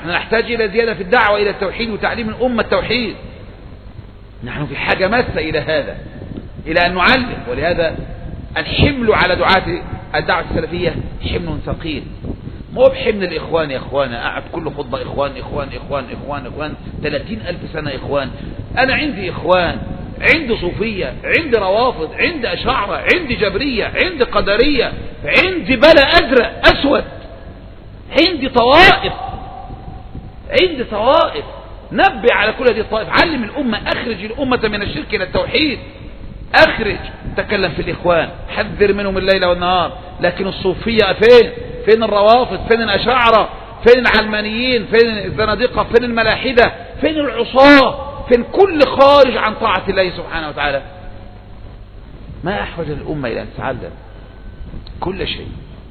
نحن نحتاج إلى زيادة في الدعوة إلى التوحيد وتعليم الأمة التوحيد نحن في حاجة ماسة إلى هذا إلى أن نعلم ولهذا الحمل على دعاة الدعوة السلفية حمل ثقيل مو بحمل الإخوان يا إخوان قاعد كل خطبة إخوان إخوان إخوان إخوان إخوان 30 ألف سنة إخوان أنا عندي إخوان عندي صوفية عندي روافض عندي أشاعرة عندي جبرية عندي قدرية عندي بلا أزرق أسود عندي طوائف عندي طوائف نبي على كل هذه الطوائف علم الأمة أخرج الأمة من الشرك إلى التوحيد أخرج تكلم في الإخوان حذر منهم الليل والنهار لكن الصوفية فين فين الروافض فين الأشاعرة فين العلمانيين فين الزنادقة فين الملاحدة فين العصاة فين كل خارج عن طاعة الله سبحانه وتعالى ما أحوج الأمة إلى أن تتعلم كل شيء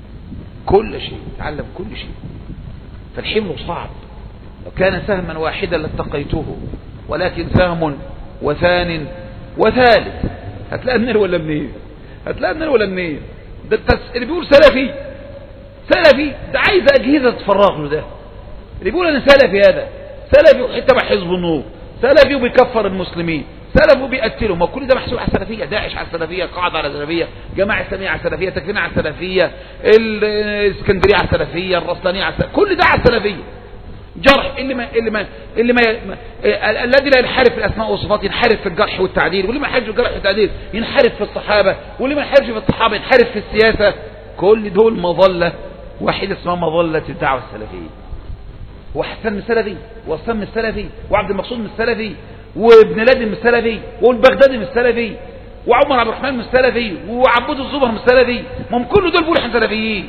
كل شيء تعلم كل شيء فالحمل صعب لو كان سهما واحدا لاتقيته ولكن سهم وثان وثالث هتلاقي منين ولا منين هتلاقي منين ولا منين ده اللي بيقول سلفي سلفي ده عايز أجهزة تفرغ له ده اللي بيقول أنا سلفي هذا سلفي وحتى حزب النور سلفي وبيكفر المسلمين سلف وبيقتلهم ما كل ده محسوب على السلفيه داعش على السلفيه قاعده على السلفيه جماعه اسلاميه على السلفيه تكفين على السلفيه الاسكندريه على السلفيه الرسلانيه على السلفيه كل ده على السلفيه جرح اللي ما اللي ما اللي ما الذي لا ينحرف في الاسماء والصفات ينحرف في الجرح والتعديل واللي ما ينحرف في الجرح والتعديل ينحرف في الصحابه واللي ما ينحرفش في الصحابه ينحرف في السياسه كل دول مظله واحده اسمها مظله الدعوه السلفيه وحسن من السلفي وصام من السلفي وعبد المقصود من السلفي وابن لادن من السلفي والبغدادي من السلفي وعمر عبد الرحمن من السلفي وعبود الزبر من السلفي ما هم كل دول بيقولوا احنا سلفيين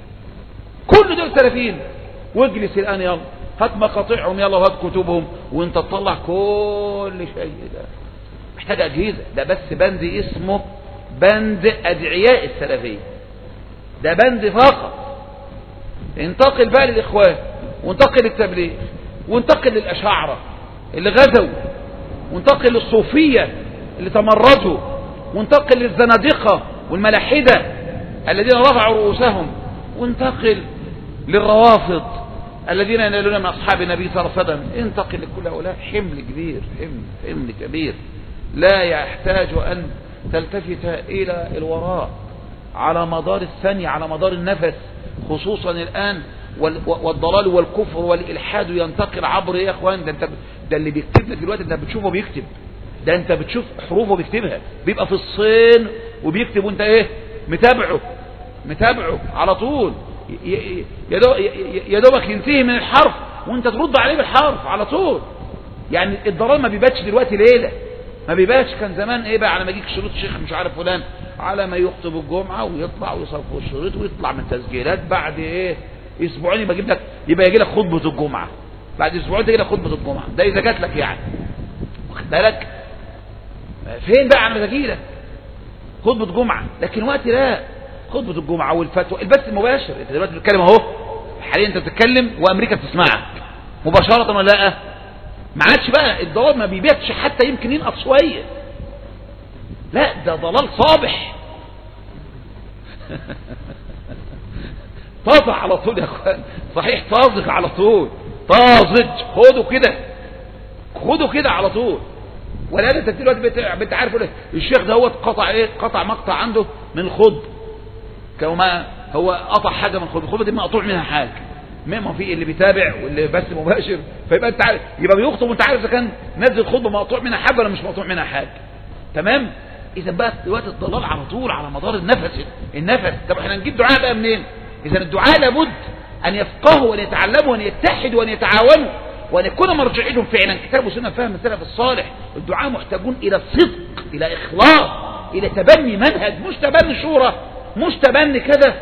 كل دول سلفيين واجلس الان يلا هات مقاطعهم يلا وهات كتبهم وانت تطلع كل شيء ده محتاج اجهزه ده بس بند اسمه بند ادعياء السلفيه ده بند فقط انتقل بقى للاخوان وانتقل للتبليغ وانتقل للاشاعره اللي غزوا وانتقل للصوفيه اللي تمردوا وانتقل للزنادقه والملاحده الذين رفعوا رؤوسهم وانتقل للروافض الذين ينالون من أصحاب النبي صلى الله عليه وسلم انتقل لكل هؤلاء حمل كبير حمل حمل كبير لا يحتاج أن تلتفت إلى الوراء على مدار الثانية على مدار النفس خصوصا الآن والضلال والكفر والإلحاد ينتقل عبر إيه يا أخوان ده, انت ده اللي بيكتب لك دلوقتي انت بتشوفه بيكتب ده انت بتشوف حروفه بيكتبها بيبقى في الصين وبيكتب وانت ايه متابعه متابعه على طول يا دوبك ينتهي من الحرف وانت ترد عليه بالحرف على طول يعني الضلال ما بيباتش دلوقتي ليله ما بيباتش كان زمان ايه بقى على ما يجيك شريط شيخ مش عارف فلان على ما يخطب الجمعه ويطلع ويصفوا الشريط ويطلع من تسجيلات بعد ايه اسبوعين يبقى يجيب لك يبقى يجي لك خطبه الجمعه بعد اسبوعين تجي لك خطبه الجمعه ده اذا جات لك يعني واخد بالك فين بقى على ما تجي لك خطبه جمعه لكن وقت لا خطبة الجمعة والفتوى البث المباشر انت دلوقتي بتتكلم اهو حاليا انت بتتكلم وامريكا بتسمعك مباشرة ولا لا ما عادش بقى الضلال ما بيبيتش حتى يمكن ينقص شوية لا ده ضلال صابح طازع على طول يا اخوان صحيح طازج على طول طازج خده كده خده كده على طول ولا انت دلوقتي انت عارف الشيخ ده هو قطع ايه قطع مقطع عنده من الخطب كما هو قطع حاجة من الخطبة الخطبة دي مقطوع منها حاجة ما في اللي بيتابع واللي بس مباشر فيبقى انت عارف يبقى بيخطب وانت عارف اذا كان نزل خطبه مقطوع منها حاجه ولا مش مقطوع منها حاجه تمام اذا بقى دلوقتي الضلال على طول على مدار النفس النفس طب احنا نجيب دعاء بقى منين اذا الدعاء لابد ان يفقهوا وان يتعلموا وان يتحدوا وان يتعاونوا وان يكون مرجعهم فعلا كتاب وسنه فهم السلف الصالح الدعاء محتاجون الى الصدق الى اخلاص الى تبني منهج مش تبني شورى مش تبني كده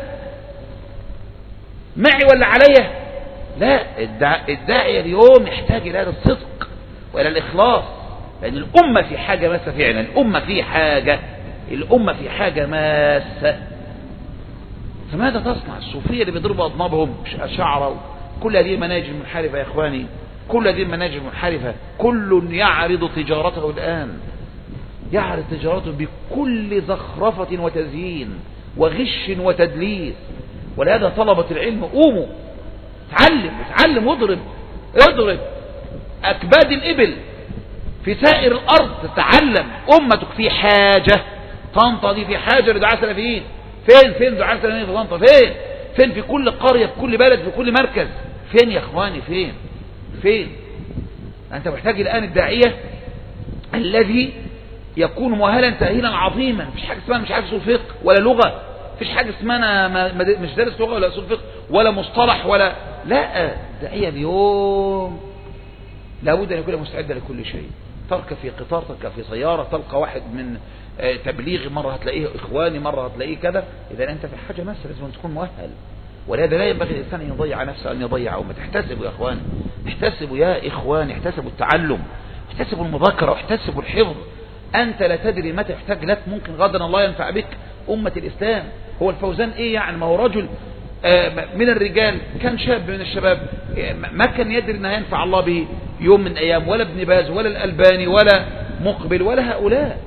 معي ولا عليا لا الداعية اليوم يحتاج إلى هذا الصدق وإلى الإخلاص لأن الأمة في حاجة ماسة فعلا الأمة في حاجة الأمة في حاجة ماسة فماذا تصنع الصوفية اللي بيضربوا أضنابهم أشعروا كل هذه المناهج المنحرفة يا إخواني كل هذه المناهج المنحرفة كل يعرض تجارته الآن يعرض تجارته بكل زخرفة وتزيين وغش وتدليس ولهذا طلبة العلم قوموا اتعلم اتعلم واضرب اضرب أكباد الإبل في سائر الأرض تتعلم أمتك في حاجة طنطا دي في حاجة لدعاء سلفيين فين فين دعاء سلفيين في طنطا فين فين في كل قرية في كل بلد في كل مركز فين يا اخواني فين فين انت محتاج الان الداعية الذي يكون مؤهلا تأهيلا عظيما مفيش حاجة اسمها مش عارف اصول فقه ولا لغة مفيش حاجة اسمها انا ما- ما- مش دارس لغة ولا اصول فقه ولا مصطلح ولا لا الداعية اليوم لابد ان يكون مستعدا لكل شيء تركب في قطار تركب في سيارة تلقى واحد من آه، تبليغ مرة هتلاقيه إخواني مرة هتلاقيه كذا إذا أنت في حاجة مسألة لازم أن تكون مؤهل ولهذا لا ينبغي الإنسان أن يضيع نفسه أن يضيع أمة احتسبوا يا إخواني احتسبوا يا إخواني احتسبوا التعلم احتسبوا المذاكرة واحتسبوا الحفظ أنت لا تدري متى يحتاج لك ممكن غدا الله ينفع بك أمة الإسلام هو الفوزان إيه يعني ما هو رجل آه، من الرجال كان شاب من الشباب آه، ما كان يدري أنه ينفع الله به يوم من أيام ولا ابن باز ولا الألباني ولا مقبل ولا هؤلاء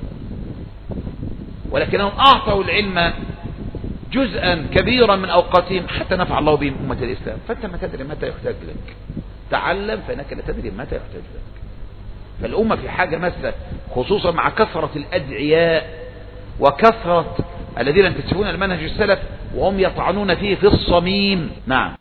ولكنهم أعطوا العلم جزءا كبيرا من أوقاتهم حتى نفع الله بهم أمة الإسلام فأنت ما تدري متى يحتاج لك تعلم فإنك لا تدري متى يحتاج لك فالأمة في حاجة مسة خصوصا مع كثرة الأدعياء وكثرة الذين ينتسبون المنهج السلف وهم يطعنون فيه في الصميم نعم